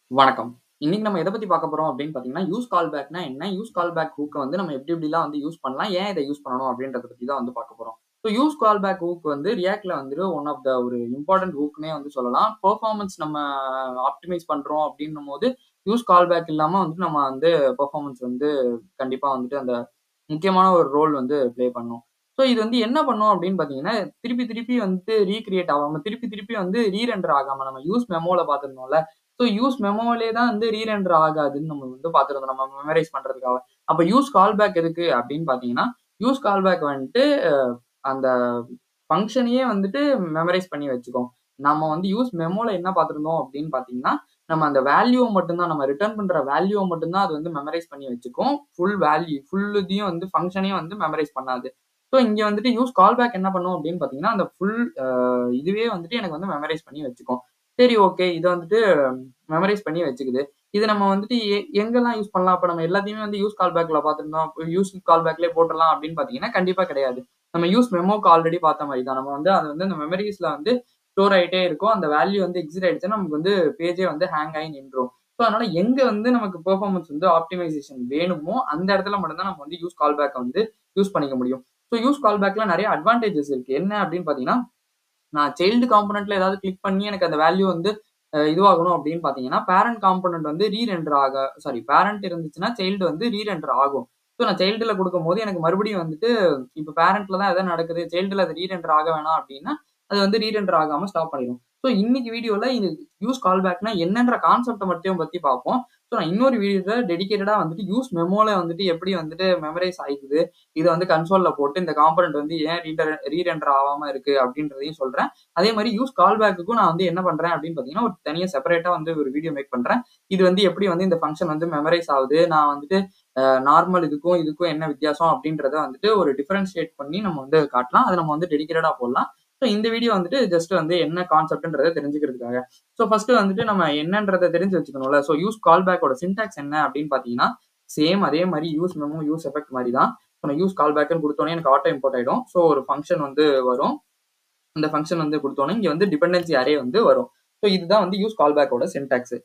வணக்கம். இன்னைக்கு நம்ம எத பத்தி பார்க்க போறோம் அப்படின்னு பார்த்தீங்கன்னா, யூஸ் கால் பேக்னா என்ன? யூஸ் கால் பேக் ஹூக்க வந்து நம்ம எப்படி எப்படிலாம் வந்து யூஸ் பண்ணலாம்? ஏன் இத யூஸ் பண்ணணும்? அப்படின்றத பத்தி தான் வந்து பார்க்க போறோம். So use call back hook வந்து ரியாக்ட்ல வந்துட்டு ஒன் ஆஃப் த ஒரு இம்பார்ட்டன்ட் ஹூக்ன்னே வந்து சொல்லலாம். பெர்ஃபார்மன்ஸ் நம்ம ஆப்டிமைஸ் பண்றோம் அப்படின்னும்போது, யூஸ் கால் பேக் இல்லாம வந்துட்டு நம்ம வந்து பெர்ஃபார்மன்ஸ் வந்து கண்டிப்பா வந்துட்டு அந்த முக்கியமான ஒரு ரோல் வந்து ப்ளே பண்ணும். ஸோ இது வந்து என்ன பண்ணும் அப்படின்னு பார்த்தீங்கன்னா, திருப்பி திருப்பி வந்து ரீகிரியேட் ஆகாம, திருப்பி திருப்பி வந்து ரீரெண்டர் ஆகாம நம்ம யூஸ் மெமோல பார்த்திருந்தோம்ல. ஸோ யூஸ் மெமோலயே தான் வந்து ரீரெண்டர் ஆகாதுன்னு நம்ம வந்து பார்த்திருந்தோம். நம்ம மெமரைஸ் பண்றதுக்காக. அப்ப யூஸ் கால் பேக் எதுக்கு அப்படின்னு பார்த்தீங்கன்னா, யூஸ் கால் பேக் வந்துட்டு அந்த ஃபங்ஷனையே வந்துட்டு மெமரைஸ் பண்ணி வச்சுக்கும். நம்ம வந்து யூஸ் மெமோல என்ன பார்த்திருந்தோம் அப்படின்னு பார்த்தீங்கன்னா, நம்ம அந்த வேல்யூவ மட்டும் தான் நம்ம ரிட்டர்ன் பண்ற வேல்யூவ மட்டும் தான் அது வந்து மெமரைஸ் பண்ணி வச்சுக்கும். ஃபுல் வேல்யூ ஃபுல் இதையும் வந்து ஃபங்ஷனையும் வந்து மெமரைஸ் பண்ணாது. ஸோ இங்க வந்துட்டு யூஸ் கால் பேக் என்ன பண்ணும் அப்படின்னு பார்த்தீங்கன்னா, அந்த ஃபுல் அ இதுவே வந்துட்டு எனக்கு வந்து மெமரைஸ் பண்ணி வச்சுக்கும். சரி ஓகே. இத வந்துட்டு மெமரைஸ் பண்ணி வச்சுக்குது. இது நம்ம வந்துட்டு எ எங்கெல்லாம் யூஸ் பண்ணலாம்? அப்ப நம்ம எல்லாத்தையுமே வந்து யூஸ் கால் பேக்ல பார்த்திருந்தோம். யூஸ் கால் பேக்லயே போட்டுறலாம் அப்படின்னு பார்த்தீங்கன்னா, கண்டிப்பா கிடையாது. நம்ம யூஸ் மெமோக்கு ஆல்ரெடி பார்த்த மாரி தான். நம்ம வந்து அது வந்து அந்த மெமரீஸ்ல வந்து ஸ்டோர் ஆயிட்டே இருக்கும். அந்த வேல்யூ வந்து எக்ஸிட் ஆயிடுச்சுன்னா, நமக்கு வந்து பேஜே வந்து ஹேங் ஆகி நின்றும். ஸோ அதனால எங்க வந்து நமக்கு பெர்ஃபார்மன்ஸ் வந்து ஆப்டிமைசேஷன் வேணுமோ, அந்த இடத்துல மட்டும் தான் நம்ம வந்து யூஸ் கால் பேக்க வந்து யூஸ் பண்ணிக்க முடியும். ஸோ யூஸ் கால் பேக்ல நெறைய அட்வான்டேஜஸ் இருக்கு. என்ன அப்படின்னு பார்த்தீங்கன்னா, நான் சைல்டு காம்போனன்ட்ல ஏதாவது கிளிக் பண்ணி எனக்கு அந்த வேல்யூ வந்து அ இதுவாகணும் அப்படின்னு பார்த்தீங்கன்னா, பேரன்ட் காம்போனன்ட் வந்து ரீரெண்டர் ஆக சாரி பேரன்ட் இருந்துச்சுன்னா, சைல்டு வந்து ரீரெண்டர் ஆகும். ஸோ நான் சைல்டுல குடுக்கும்போது எனக்கு மறுபடியும் வந்துட்டு இப்ப பேரன்ட்ல தான் எதோ நடக்குது. சைல்டுல அது ரீரெண்டர் ஆக வேணாம் அப்படின்னா, அது வந்து ரீரெண்டர் ஆகாம ஸ்டாப் பண்ணிரும். ஸோ இன்னைக்கு வீடியோல இது யூஸ் கால் பேக்னா என்னன்ற கான்செப்ட்ட மட்டும் பத்தி பார்ப்போம். ஸோ நான் இன்னொரு வீடியோல டெடிகேட்டடா வந்துட்டு யூஸ் மெமோல வந்துட்டு எப்படி வந்துட்டு மெமரைஸ் ஆயிக்குது. இத வந்து கன்சோல்ல போட்டு இந்த காம்போனன்ட் வந்து ஏன் ரீடர் ரீரெண்டர் ஆவாம இருக்கு அப்படின்றதையும் சொல்றேன். அதே மாரி யூஸ் கால் பேக்குக்கும் நான் வந்து என்ன பண்றேன் அப்படின்னு பார்த்தீங்கன்னா, ஒரு தனியா செப்பரேட்டா வந்து ஒரு வீடியோ மேக் பண்றேன். இது வந்து எப்படி வந்து இந்த ஃபங்ஷன் வந்து மெமரைஸ் ஆவுது. நான் வந்துட்டு அ நார்மல் இதுக்கும் இதுக்கும் என்ன வித்தியாசம் அப்படின்றத வந்துட்டு ஒரு டிஃபரன்ஷியேட் பண்ணி நம்ம வந்து காட்டலாம். அத நம்ம வந்து டெடிகேட்டடா போடலாம். ஸோ இந்த வீடியோ வந்துட்டு ஜஸ்ட் வந்து என்ன கான்செப்ட்ன்றத தெரிஞ்சுக்கிறதுக்காக. ஸோ ஃபர்ஸ்ட் வந்துட்டு நம்ம என்னன்றத தெரிஞ்சு வச்சுக்கணும்ல. ஸோ யூஸ் கால் பேக்கோட சின்டாக்ஸ் என்ன அப்படின்னு பார்த்தீங்கன்னா, சேம் அதே மாரி யூஸ் மெமோ, யூஸ் எஃபெக்ட் மாரி தான். ஸோ நான் யூஸ் கால் பேக்குன்னு குடுத்தோனே எனக்கு ஆட்டோ இம்போர்ட் ஆயிடும். ஸோ ஒரு ஃபங்ஷன் வந்து வரும். அந்த ஃபங்ஷன் வந்து குடுத்தோனே இங்க வந்து டிபெண்டன்சி அரே வந்து வரும். ஸோ இதுதான் வந்து யூஸ் கால் பேக்கோட சின்டாக்ஸ்.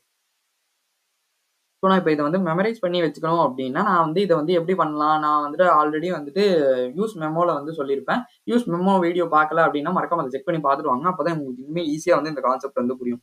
ஸோ நான் இப்ப இத வந்து மெமரைஸ் பண்ணி வச்சுக்கணும் அப்படின்னா, நான் வந்து இத வந்து எப்படி பண்ணலாம்? நான் வந்துட்டு ஆல்ரெடி வந்துட்டு யூஸ் மெமோல வந்து சொல்லியிருப்பேன். யூஸ் மெமோ வீடியோ பார்க்கல அப்படின்னா, மறக்காம அத செக் பண்ணி பார்த்துட்டு வாங்க. அப்பதான் உங்களுக்கு இன்னுமே ஈஸியா வந்து இந்த கான்செப்ட் வந்து புரியும்.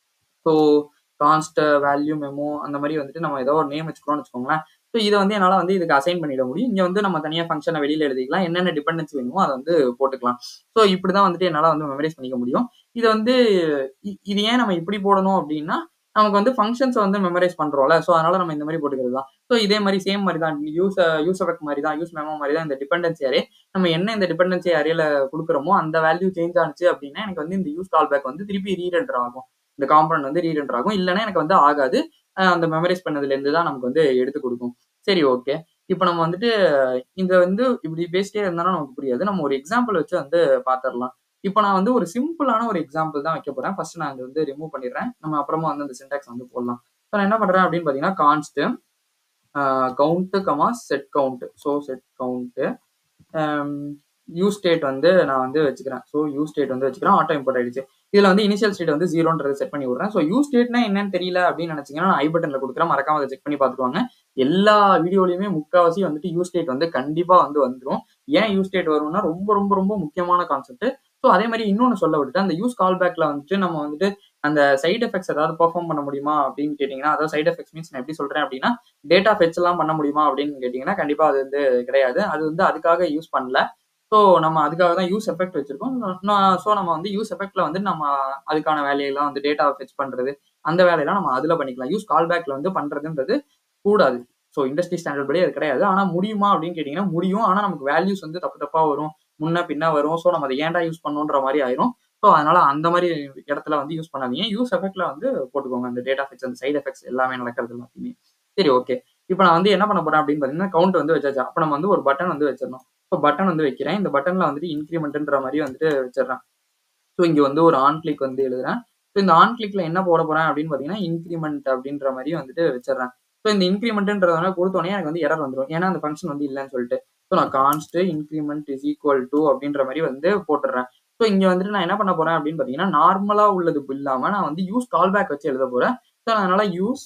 ஸோ கான்ஸ்ட், வேல்யூ, மெமோ அந்த மாரி வந்துட்டு நம்ம ஏதோ ஒரு நேம் வச்சுக்கிறோம்னு வச்சுக்கோங்களேன். ஸோ இத வந்து என்னால வந்து இதுக்கு அசைன் பண்ணிட முடியும். இங்க வந்து நம்ம தனியா ஃபங்ஷன வெளியில எழுதிக்கலாம். என்னென்ன டிபெண்டன்சி வேணுமோ அத வந்து போட்டுக்கலாம். ஸோ இப்படிதான் வந்துட்டு என்னால வந்து மெமரைஸ் பண்ணிக்க முடியும். இத வந்து இ இது ஏன் நம்ம இப்படி போடணும் அப்படின்னா, நமக்கு வந்து ஃபங்ஷன்ஸ வந்து மெமரைஸ் பண்றோம்ல. ஸோ அதனால நம்ம இந்த மாரி போட்டுக்கிறது தான். ஸோ இதே மாரி சேம் மாரி தான். யூஸ் யூஸ் எஃபெக்ட் மாரி தான். யூஸ் மெமோ மாரி தான் இந்த டிபெண்டன்சி அரே. நம்ம என்ன இந்த டிபெண்டன்சி அரேல குடுக்குறோமோ, அந்த வேல்யூ சேஞ்ச் ஆனுச்சு அப்படின்னா, எனக்கு வந்து இந்த யூஸ் கால் பேக் வந்து திருப்பி ரீரெண்டர் ஆகும். இந்த காம்போனன்ட் வந்து ரீரெண்டர் ஆகும். இல்லன்னா எனக்கு வந்து ஆகாது. அ அந்த மெமரைஸ் பண்ணதுல இருந்து தான் நமக்கு வந்து எடுத்து குடுக்கும். சரி ஓகே. இப்ப நம்ம வந்துட்டு இத வந்து இப்படி பேசிட்டே இருந்தோம்னா நமக்கு புரியாது. நம்ம ஒரு எக்ஸாம்பிள் வச்சு வந்து பார்த்துரலாம். இப்ப நான் வந்து ஒரு சிம்பிளான ஒரு எக்ஸாம்பிள் தான் வைக்க போறேன். ஃபர்ஸ்ட் நான் இத வந்து ரிமூவ் பண்ணிடுறேன். நம்ம அப்புறமா வந்து அந்த சின்டாக்ஸ் வந்து போடலாம். இப்ப நான் என்ன பண்றேன் அப்படின்னு பார்த்தீங்கன்னா, கான்ஸ்ட் அ count, comma set count. So set count um use state வந்து நான் வந்து வச்சுக்கிறேன். ஸோ யூஸ் ஸ்டேட் வந்து வச்சுக்கிறேன். ஆட்டோ இம்போர்ட் ஆயிடுச்சு. இதுல வந்து இனிஷியல் ஸ்டேட் வந்து 0ன்றத செட் பண்ணி விடுறேன். ஸோ யூஸ் ஸ்டேட்னா என்னன்னு தெரியல அப்படின்னு நினைச்சீங்கன்னா, நான் ஐ பட்டன்ல குடுக்குறேன். மறக்காம அத செக் பண்ணி பார்த்துட்டு வாங்க. எல்லா வீடியோலயுமே முக்காவாசி வந்துட்டு யூஸ் ஸ்டேட் வந்து கண்டிப்பா வந்து வந்துரும். ஏன் யூஸ் ஸ்டேட் வரும்னா, ரொம்ப ரொம்ப ரொம்ப முக்கியமான கான்செப்ட். ஸோ அதே மாரி இன்னொன்னு சொல்ல விட்டுட்டேன். அந்த யூஸ் கால் பேக்ல வந்துட்டு நம்ம வந்துட்டு அந்த சைட் எஃபெக்ட்ஸ் ஏதாவது பெர்ஃபார்ம் பண்ண முடியுமா அப்படின்னு கேட்டீங்கன்னா, அதாவது சைட் எஃபெக்ட்ஸ் மீன்ஸ் நான் எப்படி சொல்றேன் அப்படின்னா, டேட்டா ஃபெட்ச் எல்லாம் பண்ண முடியுமா அப்படின்னு கேட்டீங்கன்னா, கண்டிப்பா அது வந்து கிடையாது. அது வந்து அதுக்காக யூஸ் பண்ணல. ஸோ நம்ம அதுக்காக தான் யூஸ் எஃபெக்ட் வச்சிருக்கோம். நான் ஸோ நம்ம வந்து யூஸ் எஃபெக்ட்ல வந்து நம்ம அதுக்கான வேலையெல்லாம் வந்து டேட்டாவ ஃபெட்ச் பண்றது, அந்த வேலையெல்லாம் நம்ம அதுல பண்ணிக்கலாம். யூஸ் கால் பேக்ல வந்து பண்றதுன்றது கூடாது. ஸோ இண்டஸ்ட்ரி ஸ்டாண்டர்ட் படி அது கிடையாது. ஆனா முடியுமா அப்படின்னு கேட்டீங்கன்னா, முடியும். ஆனா நமக்கு வேல்யூஸ் வந்து தப்பு தப்பா வரும். முன்ன பின்ன வரும். ஸோ நம்ம அத ஏன்டா யூஸ் பண்ணோன்ற மாரி ஆயிரும். ஸோ அதனால அந்த மாரி இடத்துல வந்து யூஸ் பண்ணாதீங்க. யூஸ் எஃபெக்ட்ல வந்து போட்டுக்கோங்க. அந்த டேட்டா ஃபெட்ச், அந்த சைட் எஃபெக்ட்ஸ் எல்லாமே நடக்கிறது எல்லாத்தையுமே. சரி ஓகே. இப்ப நான் வந்து என்ன பண்ண போறேன் அப்படின்னு பார்த்தீங்கன்னா, கவுண்ட் வந்து வச்சாச்சு. அப்ப நம்ம வந்து ஒரு பட்டன் வந்து வச்சிரணும். இப்ப பட்டன் வந்து வைக்கிறேன். இந்த பட்டன்ல வந்துட்டு இன்கிரிமென்ட்ன்ற மாரி வந்துட்டு வச்சிடுறேன். ஸோ இங்க வந்து ஒரு ஆன் கிளிக் வந்து எழுதுறேன். ஸோ இந்த ஆன் கிளிக்ல என்ன போட போறேன் அப்படின்னு பார்த்தீங்கன்னா, இன்கிரிமென்ட் அப்படின்ற மாரி வந்துட்டு வச்சிடுறேன். ஸோ இந்த இன்கிரிமென்ட்ன்றதுனால குடுத்தோனே எனக்கு வந்து எரர் வந்துரும். ஏன்னா அந்த ஃபங்ஷன் வந்து இல்லன்னு சொல்லிட்டு. ஸோ நான் const increment is equal to அப்படின்ற மாரி வந்து போட்டுடுறேன். ஸோ இங்க வந்துட்டு நான் என்ன பண்ண போறேன் அப்படின்னு பார்த்தீங்கன்னா, நார்மலா உள்ளது இல்லாம நான் வந்து யூஸ் கால் பேக் வச்சு எழுத போறேன். ஸோ ஸோ அதனால யூஸ்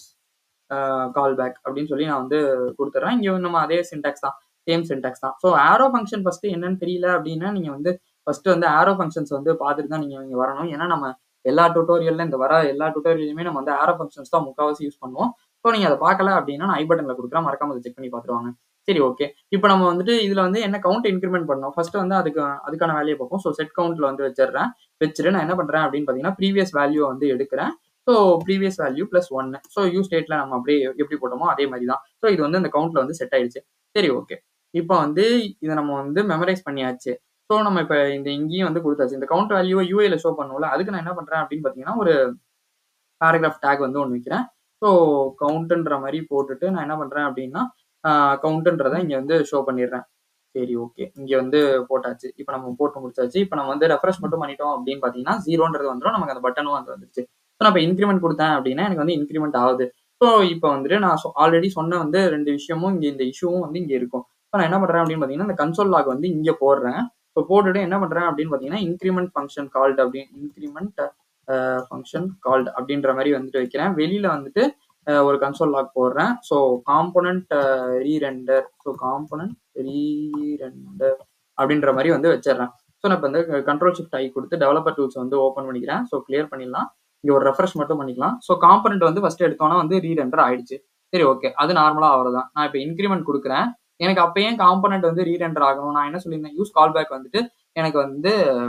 கால் பேக் அப்படின்னு சொல்லி நான் வந்து கொடுத்துட்றேன் இங்கே நம்ம அதே சின்டாக்ஸ் தான் சேம் சின்டாக்ஸ் தான் ஸோ ஆரோ ஃபங்க்ஷன் ஃபர்ஸ்ட் என்னன்னு தெரியல அப்படின்னா நீங்க வந்து ஃபர்ஸ்ட் வந்து ஆரோ ஃபங்க்ஷன்ஸ் வந்து பார்த்துட்டு தான் நீங்க இங்க வரணும் ஏன்னா நம்ம எல்லா டுட்டோரியல்ல இந்த வர எல்லா டுட்டோரியலுமே நம்ம வந்து ஆரோ ஃபங்க்ஷன்ஸ் தான் முக்கால்வாசி யூஸ் பண்ணுவோம் ஸோ நீங்க அதை பார்க்கல அப்படின்னா நான் ஐ பட்டன்ல கொடுக்குறேன் மறக்காம அதை செக் பண்ணி பார்த்துருவாங்க சரி ஓகே இப்போ நம்ம வந்துட்டு இதுல வந்து என்ன கவுண்ட் இன்க்ரிமெண்ட் பண்ணோம் ஃபர்ஸ்ட் வந்து அதுக்கு அதுக்கான வேலையை பார்ப்போம் ஸோ செட் கவுண்ட்ல வந்து வச்சிடுறேன் வச்சுட்டு நான் என்ன பண்றேன் அப்படின்னு பார்த்தீங்கன்னா ப்ரீவியஸ் வேல்யூ வந்து எடுக்கிறேன் ஸோ ப்ரீவியஸ் வேல்யூ பிளஸ் ஒன்னு ஸோ யூ ஸ்டேட்ல நம்ம அப்படியே எப்படி போட்டோமோ அதே மாதிரி தான் ஸோ இது வந்து அந்த கவுண்ட்ல வந்து செட் ஆயிடுச்சு சரி ஓகே இப்போ வந்து இதை நம்ம வந்து மெமரைஸ் பண்ணியாச்சு ஸோ நம்ம இப்போ இந்த இங்கேயும் வந்து கொடுத்தாச்சு இந்த கவுண்ட் வேல்யூவை யூஏல ஷோ பண்ணுவோம்ல அதுக்கு நான் என்ன பண்றேன் அப்படின்னு பார்த்தீங்கன்னா ஒரு பேராகிராஃப் டேக் வந்து ஒன்று வைக்கிறேன் ஸோ கவுண்ட்ன்ற மாதிரி போட்டுட்டு நான் என்ன பண்றேன் அப்படின்னா கவுண்ட்ன்றதை இங்கே வந்து ஷோ பண்ணிடுறேன் சரி ஓகே இங்கே வந்து போட்டாச்சு இப்போ நம்ம போட்டு முடிச்சாச்சு இப்போ நம்ம வந்து ரெஃப்ரெஷ் மட்டும் பண்ணிட்டோம் அப்படின்னு பார்த்தீங்கன்னா ஜீரோன்றது வந்துடும் நமக்கு அந்த பட்டனும் வந்து வந்துருச்சு ஸோ நான் இப்போ இன்க்ரிமெண்ட் கொடுத்தேன் அப்படின்னா எனக்கு வந்து இன்க்ரிமெண்ட் ஆகுது ஸோ இப்போ வந்துட்டு நான் ஆல்ரெடி சொன்ன வந்து ரெண்டு விஷயமும் இங்கே இந்த இஷ்யூவும் வந்து இங்கே இருக்கும் இப்போ நான் என்ன பண்ணுறேன் அப்படின்னு பார்த்தீங்கன்னா இந்த கன்சோல் லாக் வந்து இங்கே போடுறேன் இப்போ போட்டுட்டு என்ன பண்ணுறேன் அப்படின்னு பார்த்தீங்கன்னா இன்க்ரிமெண்ட் ஃபங்க்ஷன் கால்டு அப்படின்னு இன்க்ரிமெண்ட் ஃபங்க்ஷன் கால்டு அப்படின்ற மாதிரி வந்துட்டு வைக்கிறேன் வெளியில வந்துட்டு ஒரு கன்சோல் லாக் போடுறேன் so component rerender so component rerender அப்படின்ற மாதிரி வந்து வச்சிடுறேன் ஸோ நான் இப்போ வந்து கண்ட்ரோல் ஷிஃப்ட் ஆகி கொடுத்து டெவலப்பர் டூல்ஸ் வந்து ஓப்பன் பண்ணிக்கிறேன் ஸோ கிளியர் பண்ணிடலாம் இங்கே ஒரு ரெஃப்ரெஷ் மட்டும் பண்ணிக்கலாம் ஸோ காம்பனண்ட் வந்து ஃபர்ஸ்ட் எடுத்தோன்னா வந்து ரீரெண்டர் ஆயிடுச்சு சரி ஓகே அது நார்மலாக அவ்வளோதான் நான் இப்போ இன்க்ரிமெண்ட் கொடுக்குறேன் எனக்கு அப்பயே காம்பனண்ட் வந்து ரீரெண்டர் ஆகணும் நான் என்ன சொல்லியிருந்தேன் யூஸ் கால் பேக் வந்துட்டு எனக்கு வந்து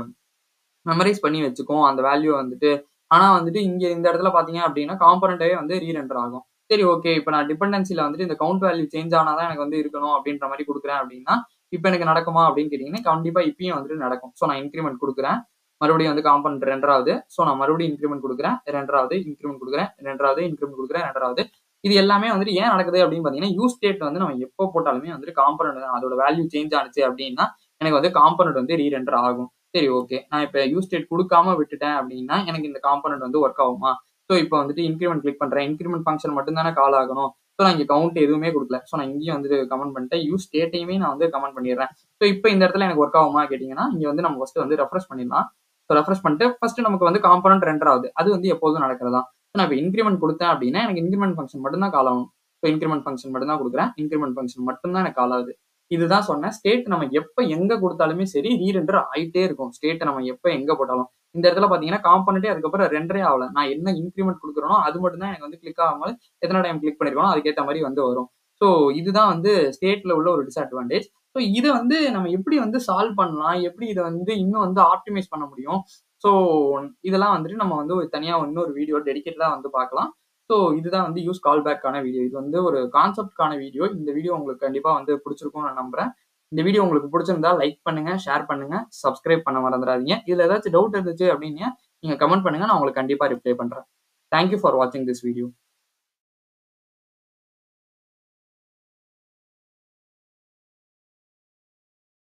மெமரைஸ் பண்ணி வச்சுக்கும் அந்த வேல்யூ வந்துட்டு ஆனா வந்துட்டு இங்க இந்த இடத்துல பாத்தீங்க அப்படின்னா காம்பனண்டே வந்து ரீரெண்டர் ஆகும் சரி ஓகே இப்போ நான் டிபெண்டன்சில வந்துட்டு இந்த கவுண்ட் வேல்யூ சேஞ்ச் ஆனாதான் எனக்கு வந்து இருக்கணும் அப்படின்ற மாதிரி கொடுக்குறேன் அப்படின்னா இப்போ எனக்கு நடக்குமா அப்படின்னு கேட்டீங்கன்னா கண்டிப்பா இப்பயும் வந்துட்டு நடக்கும் ஸோ நான் இன்க்ரிமெண்ட் கொடுக்குறேன் மறுபடியும் வந்து காம்பனண்ட் ரெண்டாவது ஸோ நான் மறுபடியும் இன்க்ரிமெண்ட் கொடுக்குறேன் ரெண்டாவது இன்க்ரிமெண்ட் கொடுக்குறேன் ரெண்டாவது இன்க்ரிமெண்ட் கொடுக்குறேன் ரெண்டாவது இது எல்லாமே வந்துட்டு ஏன் நடக்குது அப்படின்னு பார்த்தீங்கன்னா யூஸ் ஸ்டேட் வந்து நம்ம எப்போ போட்டாலுமே வந்துட்டு காம்பனண்ட் அதோட வேல்யூ சேஞ்ச் ஆனிச்சு அப்படின்னா எனக்கு வந்து காம்பனண்ட் வந்து ரீரெண்டர் ஆகும் சரி ஓகே நான் இப்போ யூஸ் ஸ்டேட் கொடுக்காம விட்டுட்டேன் அப்படின்னா எனக்கு இந்த காம்பனண்ட் வந்து ஒர்க் ஆகுமா ஸோ இப்போ வந்துட்டு இன்க்ரிமெண்ட் கிளிக் பண்ணுறேன் இன்க்ரிமெண்ட் ஃபங்க்ஷன் மட்டும் தானே கால் ஆகணும் ஸோ நான் இங்கே கவுண்ட் எதுவுமே கொடுக்கல ஸோ நான் இங்கேயும் வந்து கமெண்ட் பண்ணிட்டேன் யூஸ் ஸ்டேட்டையுமே நான் வந்து கமெண்ட் பண்ணிடுறேன் ஸோ இப்போ இந்த இடத்துல எனக்கு ஒர்க் ஆகுமா கேட்டிங்கன்னா இங்கே வந்து நம்ம ஃபஸ்ட்டு வந்து ரெஃப்ரெஷ் பண்ணிடலாம் ஸோ ரெஃப்ரெஷ் பண்ணிட்டு ஃபர்ஸ்ட் நமக்கு வந்து காம்பனண்ட் ரெண்டர் ஆகுது அது வந்து எப்போதும் நடக்கிறதா ஸோ நான் இப்போ இன்க்ரிமெண்ட் கொடுத்தேன் அப்படின்னா எனக்கு இன்க்ரிமெண்ட் ஃபங்க்ஷன் மட்டும் தான் கால் ஆகும் ஸோ இன்க்ரிமெண்ட் ஃபங்க்ஷன் மட்டும் தான் கொடுக்குறேன் இன்க்ரிமெண்ட் ஃபங்க்ஷன் மட்டும் தான் எனக்கு கால் ஆகுது இதுதான் சொன்னேன் ஸ்டேட் நம்ம எப்போ எங்க கொடுத்தாலுமே சரி ரீரெண்டர் ஆயிட்டே இருக்கும் ஸ்டேட் நம்ம எப்போ எங்க போட்டாலும் இந்த இடத்துல பாத்தீங்கன்னா காம்பனண்டே அதுக்கப்புறம் ரெண்டரே ஆகல நான் என்ன இன்க்ரிமெண்ட் கொடுக்குறனோ அது மட்டும் தான் எனக்கு வந்து கிளிக் ஆகாமல் எத்தனை டைம் கிளிக் பண்ணிருக்கணும் அதுக்கேற்ற மாதிரி வந்து வரும் ஸோ இதுதான் வந்து ஸ்டேட்ல உள்ள ஒரு டிஸ்அட்வான்டேஜ் ஸோ இதை வந்து நம்ம எப்படி வந்து சால்வ் பண்ணலாம் எப்படி இதை வந்து இன்னும் வந்து ஆப்டிமைஸ் பண்ண முடியும் ஸோ இதெல்லாம் வந்துட்டு நம்ம வந்து ஒரு தனியாக இன்னொரு வீடியோ டெடிக்கேட்டடாக வந்து பார்க்கலாம் ஸோ இதுதான் வந்து யூஸ் கால் பேக்கான வீடியோ இது வந்து ஒரு கான்செப்ட்கான வீடியோ இந்த வீடியோ உங்களுக்கு கண்டிப்பாக வந்து பிடிச்சிருக்கும்னு நான் நம்புறேன் இந்த வீடியோ உங்களுக்கு பிடிச்சிருந்தா லைக் பண்ணுங்க ஷேர் பண்ணுங்க சப்ஸ்கிரைப் பண்ண மறந்துடாதீங்க இதுல ஏதாச்சும் டவுட் இருந்துச்சு அப்படின்னு நீங்க கமெண்ட் பண்ணுங்க நான் உங்களுக்கு கண்டிப்பா ரிப்ளை பண்றேன் தேங்க்யூ ஃபார் வாட்சிங் திஸ் வீடியோ